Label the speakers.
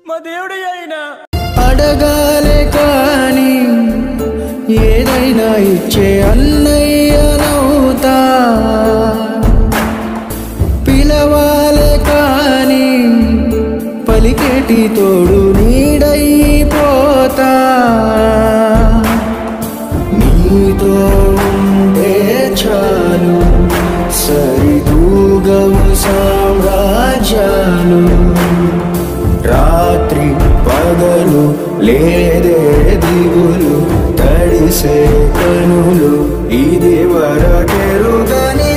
Speaker 1: మా దేవుడి అయినా
Speaker 2: అడగాలే కాని ఏదైనా ఇచ్చే అన్నయ్యనవుతా పిలవాలే కాని పలికేటి తోడు నీడైపోతా నీతో ఉంటే చాలు సరిదూగవు సామ్రాజ్యాలు రాత్రి పగలు లేదే దిగులు తడిసే కనులు ఇది వరకెరుగని